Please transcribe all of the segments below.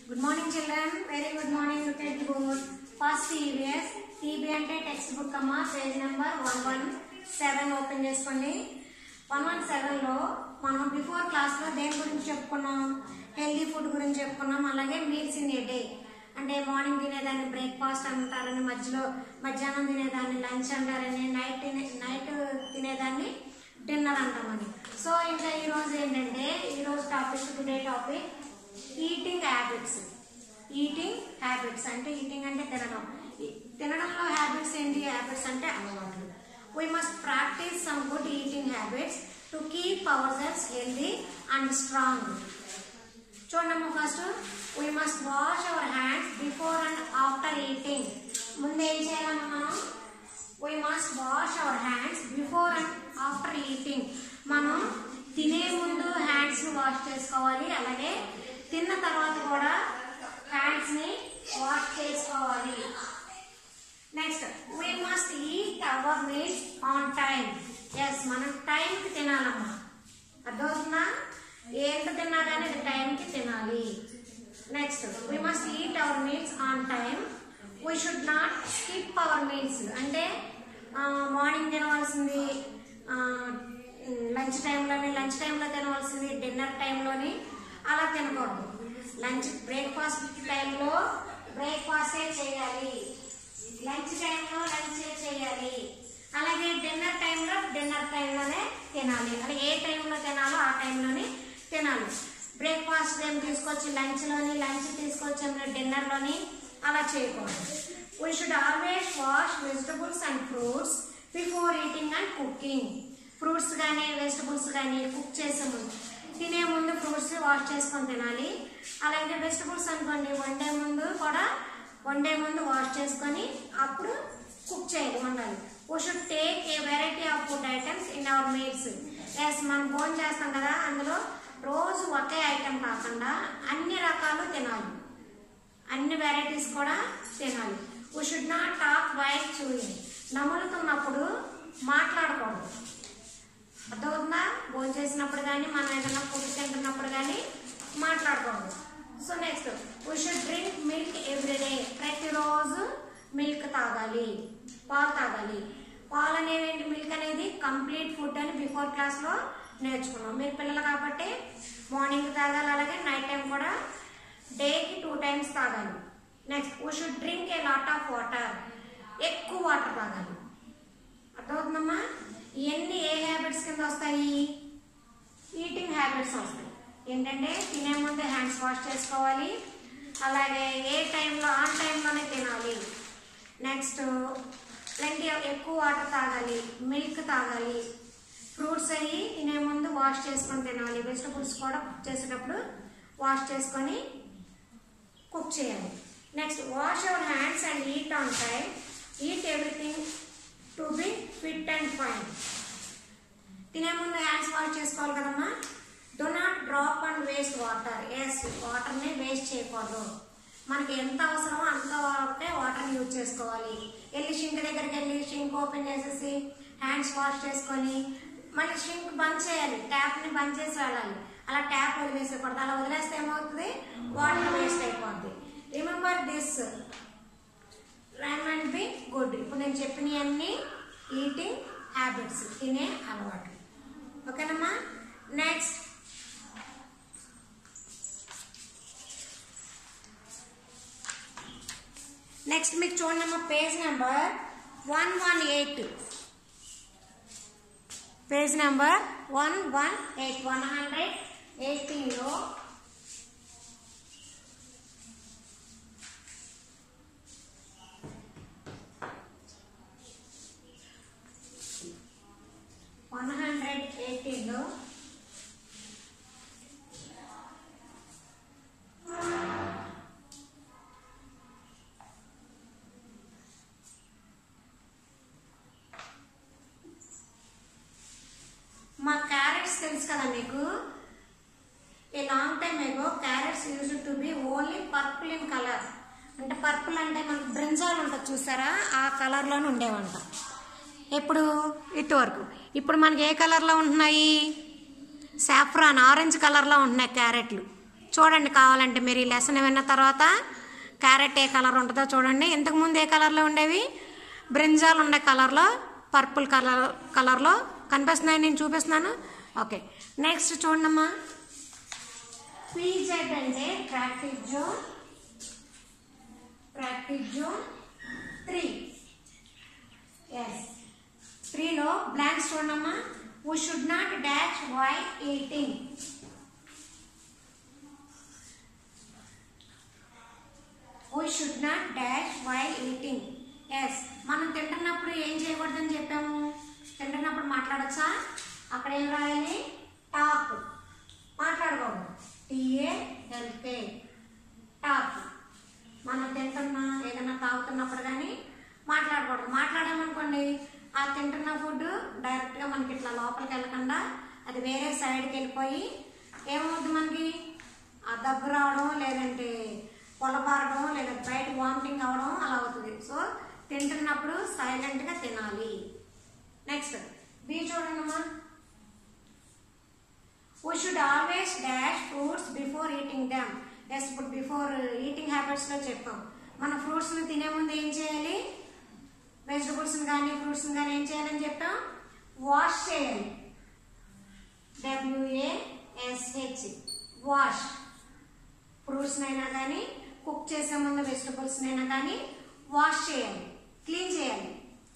Good morning children. Very good morning. Look at the board. First TBS. TB అంటే textbook అమ్మా page number one one seven open చేసుకోండి one one సెవెన్లో మనం before క్లాస్లో దేని గురించి చెప్పుకున్నాం హెల్దీ ఫుడ్ గురించి చెప్పుకున్నాం అలాగే మీల్స్ ఇన్ ఏ డే అంటే మార్నింగ్ తినేదాన్ని బ్రేక్ఫాస్ట్ అంటారని మధ్యలో మధ్యాహ్నం తినేదాన్ని లంచ్ అంటారని నైట్ తినే నైట్ తినేదాన్ని డిన్నర్ అంటామని సో ఇంకా ఈరోజు ఏంటంటే ఈరోజు topic today topic eating habits eating habits అంటే ఈటింగ్ అంటే తినడం ఈ- తినడంలో హ్యాబిట్స్ ఏంటి హ్యాబిట్స్ అంటే అలవాట్లు we must practice some good eating habits to keep our cells healthy and strong చూడమ్మా first we must wash our hands before and after eating ముందు ఏం చేయాలమ్మా మనం we must wash our hands before and after eating మనం తినే ముందు hands ని wash చేసుకోవాలి అలాగే తిన్న తర్వాత కూడా హ్యాండ్స్ ని వాష్ చేసుకోవాలి next we must eat our meals on time yes మనం టైంకి తినాలమ్మా అర్థమవుతుందా ఎంత తిన్నా కానీ అది టైంకి తినాలి next we must eat our meals on time we should not skip our meals అంటే మార్నింగ్ తినవలసింది లంచ్ టైంలోని లంచ్ టైంలో తినవలసింది డిన్నర్ టైంలోని అలా తినకూడదు లంచ్ బ్రేక్ఫాస్ట్ టైంలో బ్రేక్ఫాస్టే చేయాలి లంచ్ టైంలో లంచ్ చేయాలి అలాగే డిన్నర్ టైంలో డిన్నర్ టైంలోనే తినాలి అలాగే ఏ టైంలో తినాలో ఆ టైంలోనే తినాలి బ్రేక్ఫాస్ట్ టైం తీసుకొచ్చి లంచ్లోని లంచ్ తీసుకొచ్చి డిన్నర్లోని అలా చేయకూడదు we should always wash vegetables and fruits before eating and cooking fruits కానీ వెజిటబుల్స్ కానీ కుక్ చేసే ముందు తినే ముందు ఫ్రూట్స్ వాష్ చేసుకొని తినాలి అలాగే వెజిటబుల్స్ అనుకోండి వండే ముందు కూడా వండే ముందు వాష్ చేసుకొని అప్పుడు కుక్ చేయాలి వండాలి we should take a variety of food items in our meals yes మనం ఫోన్ చేస్తాం కదా అందులో రోజు ఒకే ఐటెం కాకుండా అన్ని రకాలు తినాలి అన్ని వెరైటీస్ కూడా తినాలి we should not talk while chewing నములుతున్నప్పుడు మాట్లాడకూడదు అర్థమవుతుందా భోజనం చేసినప్పుడు కానీ మనం ఏదైనా ఫుడ్ తింటున్నప్పుడు కానీ మాట్లాడకూడదు so next we should drink milk every day ప్రతిరోజు మిల్క్ తాగాలి పాలు తాగాలి పాలు అనేవి మిల్క్ అనేది కంప్లీట్ ఫుడ్ అని బిఫోర్ క్లాస్లో నేర్చుకున్నాం మీరు పిల్లలు కాబట్టి మార్నింగ్ తాగాలి అలాగే నైట్ టైం కూడా డేకి టూ టైమ్స్ తాగాలి next we should drink a lot of water ఎక్కువ వాటర్ తాగాలి అర్థమవుతుందమ్మా ఇవన్నీ ఏ హ్యాబిట్స్ కింద వస్తాయి ఈటింగ్ హ్యాబిట్స్ వస్తాయి ఏంటంటే తినే ముందు హ్యాండ్స్ వాష్ చేసుకోవాలి అలాగే ఏ టైంలో ఆన్ టైంలోనే తినాలి నెక్స్ట్ ప్lenty ఆఫ్ ఎక్కువ వాటర్ తాగాలి మిల్క్ తాగాలి ఫ్రూట్స్ అయ్యి తినే ముందు వాష్ చేసుకొని తినాలి వెజిటబుల్స్ కూడా కుక్ చేసేటప్పుడు వాష్ చేసుకొని కుక్ చేయాలి next wash our hands and eat on time eat everything to be fit and fine తినే ముందు హ్యాండ్స్ వాష్ చేసుకోవాలి కదమ్మా do not drop and waste water yes వాటర్ని వేస్ట్ చేయకూడదు మనకి ఎంత అవసరమో అంత వరకే వాటర్ని యూజ్ చేసుకోవాలి వెళ్ళి షింక్ దగ్గరికి వెళ్ళి షింక్ ఓపెన్ చేసేసి హ్యాండ్స్ వాష్ చేసుకొని మళ్ళీ షింక్ బంద్ చేయాలి ట్యాప్ని బంద్ చేసి వెళ్ళాలి అలా ట్యాప్ వదిలేసేకూడదు అలా వదిలేస్తే ఏమవుతుంది వాటర్ వేస్ట్ అయిపోద్ది remember this rhyme and be good ఇప్పుడు నేను చెప్పినవన్నీ ఈటింగ్ హ్యాబిట్స్ తినే అలవాటు ఓకేనమ్మా నెక్స్ట్ నెక్స్ట్ మీకు చూడమ్మా page number one one eight page number one one eight one hundred ఎయిటీన్లో వన్ హండ్రెడ్ ఎయిటీన్లో మా క్యారెట్స్ తెలుసు కదా మీకు a long time ago carrots used to be only purple in colour అంటే పర్పుల్ అంటే మనకు బ్రింజాల్ ఉంటుంది చూసారా ఆ కలర్లోనే ఉండేవంట ఎప్పుడు ఇటు వరకు ఇప్పుడు మనకి ఏ కలర్లో ఉంటున్నాయి సాఫ్రాన్ ఆరెంజ్ కలర్లో ఉంటున్నాయి క్యారెట్లు చూడండి కావాలంటే మీరు ఈ లెసన్ విన్న తర్వాత క్యారెట్ ఏ కలర్ ఉంటుందో చూడండి ఇంతకుముందు ఏ కలర్లో ఉండేవి బ్రింజాల్ ఉండే కలర్లో పర్పుల్ కలర్ కలర్లో కనిపిస్తున్నాయి నేను చూపిస్తున్నాను ఓకే నెక్స్ట్ చూడమ్మా పీజెడ్ అంటే practice zone practice zone three yes త్రీలో బ్లాంక్స్ చూడమ్మా we should not dash while eating we should not dash while eating yes మనం తింటున్నప్పుడు ఏం చేయకూడదని చెప్పాము తింటున్నప్పుడు మాట్లాడచ్చా అక్కడ ఏం రాయాలి టాక్ మాట్లాడకూడదు టీఏ ఎల్కే టాక్ మనం తింటున్నా ఏదైనా తాగుతున్నప్పుడు కానీ మాట్లాడకూడదు మాట్లాడామనుకోండి ఆ తింటున్న ఫుడ్ డైరెక్ట్గా మనకి ఇట్లా లోపలికి వెళ్ళకుండా అది వేరే సైడ్కి వెళ్ళిపోయి ఏమవుతుంది మనకి ఆ దగ్గు రావడం లేదంటే పొలబారడం లేదా బయట వామిటింగ్ అవడం అలా అవుతుంది సో తింటున్నప్పుడు సైలెంట్గా తినాలి నెక్స్ట్ బీ చూడండమ్మా we should always dash fruits before eating them yes ఇప్పుడు బిఫోర్ ఈటింగ్ హ్యాబిట్స్లో చెప్పాం మన ఫ్రూట్స్ని తినే ముందు ఏం చేయాలి వెజిటబుల్స్ని కానీ ఫ్రూట్స్ని కానీ ఏం చేయాలని చెప్పాం వాష్ చేయాలి డబ్ల్యూఏఎస్హెచ్ వాష్ ఫ్రూట్స్ని అయినా కానీ కుక్ చేసే ముందు వెజిటబుల్స్ని అయినా కానీ వాష్ చేయాలి క్లీన్ చేయాలి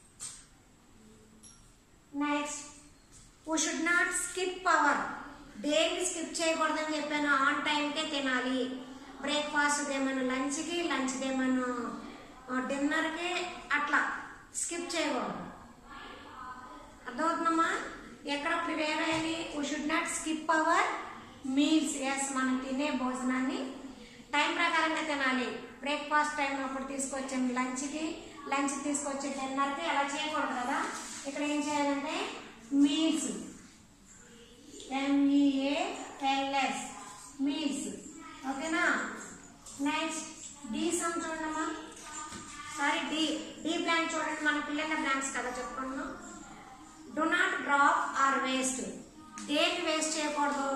next we should not skip our దేన్ని స్కిప్ చేయకూడదని చెప్పాను ఆన్ టైంకే తినాలి బ్రేక్ఫాస్ట్ ఏమైనా లంచ్కి లంచ్ ఏమైనా డిన్నర్కి అట్లా స్కిప్ చేయకూడదు అర్థమవుతుందమ్మా ఎక్కడ ప్రిపేర్ అయ్యాలి we should not skip our meals yes మనం తినే భోజనాన్ని టైం ప్రకారంగా తినాలి బ్రేక్ఫాస్ట్ టైం అప్పుడు తీసుకొచ్చాం లంచ్కి లంచ్ తీసుకొచ్చే డిన్నర్కి అలా చేయకూడదు కదా ఇక్కడ ఏం చేయాలంటే మీల్స్ ఎంఈఏఎల్ఎస్ మీల్స్ ఓకేనా నెక్స్ట్ డి సమ్ చూడమ్మా సారీ డి డి బ్లాంక్ చూడండి మన పిల్లల బ్లాంక్స్ కదా చెప్పుకున్నాం do not drop or waste దేన్ని వేస్ట్ చేయకూడదు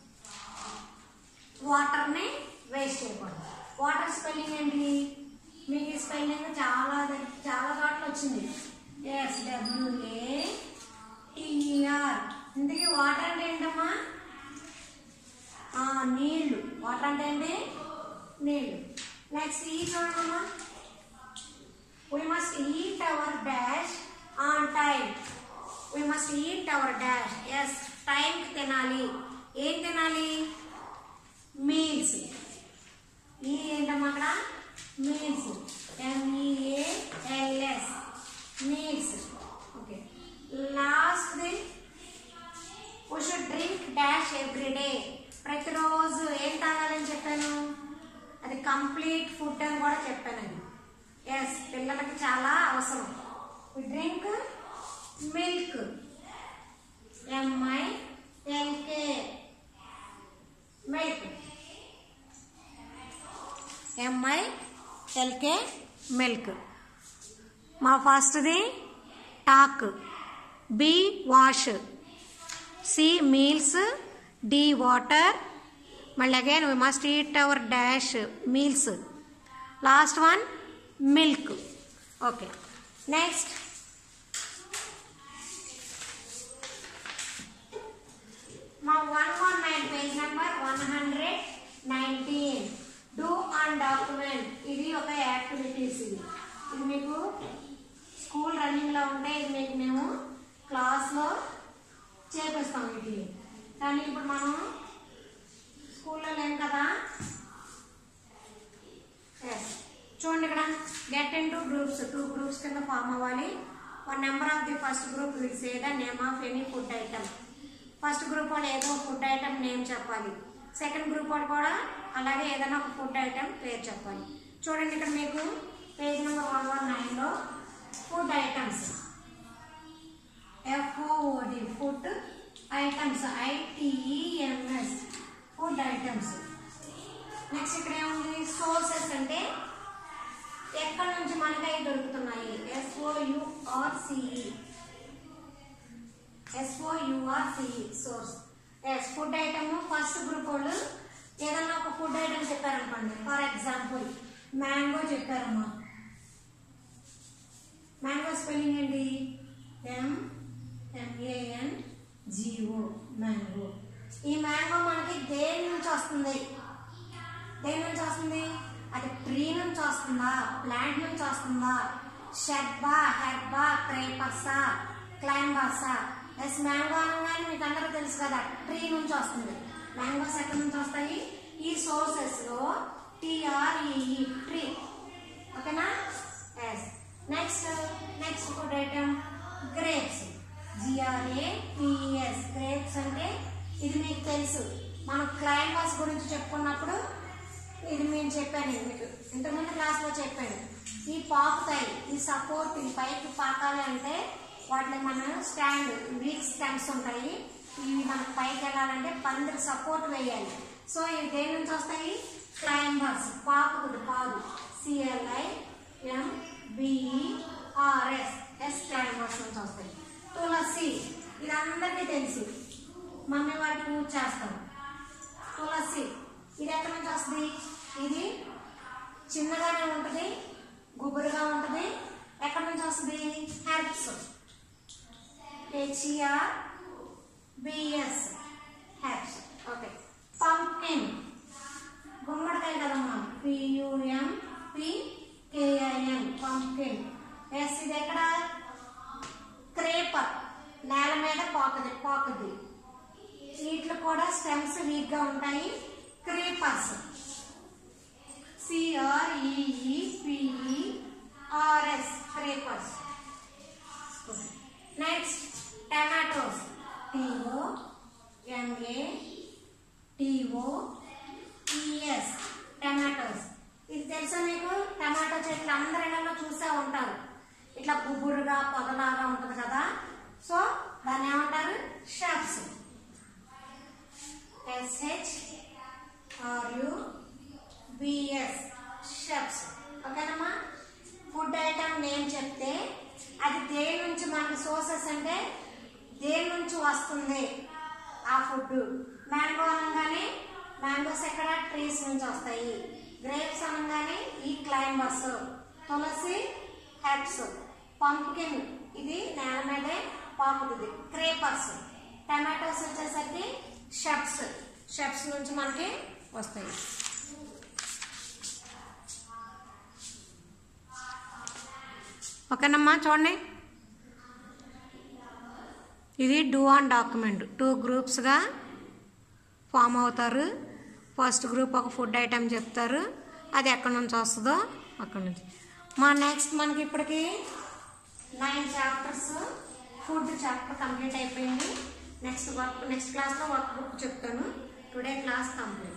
వాటర్ని వేస్ట్ చేయకూడదు వాటర్ స్పెల్లింగ్ ఏంటి మీకు ఈ స్పెల్లింగ్ చాలా దగ్- చాలా చోట్ల వచ్చింది ఎస్ డబ్ల్యూఏ టీఆర్ ఇంతకీ వాటర్ అంటే ఏంటమ్మా ఆ, నీళ్లు వాటర్ అంటే ఏంటి నీళ్లు నెక్స్ట్ ఈ చూడమ్మా we must eat our dash on time we must eat our dash yes time తినాలి ఏం తినాలి మీల్స్ ఈ ఏంటమ్మా అక్కడ meals M E A L S meals okay last the we should drink dash every day ప్రతిరోజు ఏం తాగాలని చెప్పాను అది కంప్లీట్ ఫుడ్ అని కూడా చెప్పాను అది ఎస్ పిల్లలకి చాలా అవసరం drink milk M I L K milk M I L K milk మా ఫస్ట్ది talk B wash C meals D water మళ్ళీ again we must eat our dash meals last one milk okay next మా one one nine page number one hundred nineteen do and document ఇది ఒక activities ఇది ఇది మీకు school రన్నింగ్లో ఉంటే ఇది మీకు మేము క్లాస్లో చేపిస్తాం వీటిని కానీ ఇప్పుడు మనం స్కూల్లో లేం కదా ఎస్ చూడండి ఇక్కడ get in two groups two groups కింద ఫామ్ అవ్వాలి one number of the first group will say the name of any food item first group వాళ్ళు ఏదో ఫుడ్ ఐటమ్ నేమ్ చెప్పాలి సెకండ్ గ్రూప్ వాళ్ళు కూడా అలాగే ఏదైనా ఒక ఫుడ్ ఐటమ్ పేరు చెప్పాలి చూడండి ఇక్కడ మీకు పేజ్ నెంబర్ వన్ వన్ నైన్లో food items F O O D food items I T E M S food items next ఇక్కడ ఏముంది సోర్సెస్ అంటే ఎక్కడి నుంచి మనకి అవి దొరుకుతున్నాయి S O U R C E S O U R C E source yes food item first group వాళ్ళు ఏదన్నా ఒక ఫుడ్ ఐటమ్ చెప్పారనుకోండి ఫర్ ఎగ్జాంపుల్ మ్యాంగో చెప్పారమ్మా మ్యాంగో స్పెల్లింగ్ ఏంటి ఎం ఎంఏఎన్ జిఓ మ్యాంగో ఈ మ్యాంగో మనకి దేని నుంచి వస్తుంది దేని నుంచి వస్తుంది అది ట్రీ నుంచి వస్తుందా ప్లాంట్ నుంచి వస్తుందా షెర్బా హెర్బా క్రేపర్సా క్లైంబర్సా ఎస్ మ్యాంగో అనగానే మీకు అందరూ తెలుసు కదా ట్రీ నుంచి వస్తుంది మ్యాంగోస్ ఎక్కడి నుంచి వస్తాయి ఈ సోర్సెస్ లో టిఆర్ఈఈ ట్రీ ఓకేనా yes next next food item grapes G R A P S grapes అంటే ఇది మీకు తెలుసు మనం క్లైంబర్స్ గురించి చెప్పుకున్నప్పుడు ఇది నేను చెప్పాను ఇది మీకు ఇంతకుముందు క్లాస్లో చెప్పాను ఈ పాకుతాయి ఈ సపోర్ట్ ఈ పైకి పాకాలి అంటే వాటిని మనం స్టాండ్ వీక్ స్టాండ్స్ ఉంటాయి ఇవి మనకు పైకి వెళ్ళాలంటే పందిరి సపోర్ట్ వేయాలి సో ఇవి దేని నుంచి వస్తాయి క్లైంబర్స్ పాకుతుంది పాదు C L I M B E R S yes climbers నుంచి వస్తాయి తులసి ఇది అందరికీ తెలుసు మమ్మీ వారికి పూజ చేస్తాం తులసి ఇది ఎక్కడి నుంచి వస్తుంది ఇది చిన్నగానే ఉంటుంది గుబురుగా ఉంటుంది ఎక్కడి నుంచి వస్తుంది herbs H E R B S herbs okay pumpkin గుమ్మడికాయ కదమ్మా పియుఎం పికేఐఎన్ పంకిన్ ఎస్ ఇది ఎక్కడ క్రేపర్ నేల మీద పోకది పోకది వీటిలో కూడా స్టెమ్స్ వీక్ గా ఉంటాయి creepers సిఆర్ఈఈపిఈఆర్ఎస్ creepers next tomatoes TO MA TO ES tomatoes ఇది తెలుసా మీకు టమాటో చెట్లు అందరి ఇళ్లలో చూసే ఉంటారు ఇట్లా గుబురుగా పొదలాగా ఉంటుంది కదా సో దాన్ని ఏమంటారు shrubs S H R U B S shrubs ఓకేనమ్మా ఫుడ్ ఐటమ్ నేమ్ చెప్తే అది దేని నుంచి మనకి సోర్సెస్ అంటే దేని నుంచి వస్తుంది ఆ ఫుడ్ మ్యాంగో అనగానే మ్యాంగోస్ ఎక్కడ ట్రీస్ నుంచి వస్తాయి గ్రేప్స్ అనగానే ఈ క్లైంబర్స్ తులసి హెబ్స్ పంప్కిన్ ఇది నేల మీదే పాకుతుంది క్రేపర్స్ టమాటోస్ వచ్చేసరికి షెప్స్ షెప్స్ నుంచి మనకి వస్తాయి ఓకేనమ్మా చూడండి ఇది డూ ఆన్ డాక్యుమెంట్ టూ గ్రూప్స్గా ఫామ్ అవుతారు ఫస్ట్ గ్రూప్ ఒక ఫుడ్ ఐటెం చెప్తారు అది ఎక్కడి నుంచి వస్తుందో అక్కడి నుంచి మా నెక్స్ట్ మనకి ఇప్పటికి nine chapters food chapter complete అయిపోయింది నెక్స్ట్ వర్క్ నెక్స్ట్ క్లాస్లో వర్క్ బుక్ చెప్తాను టుడే క్లాస్ కంప్లీట్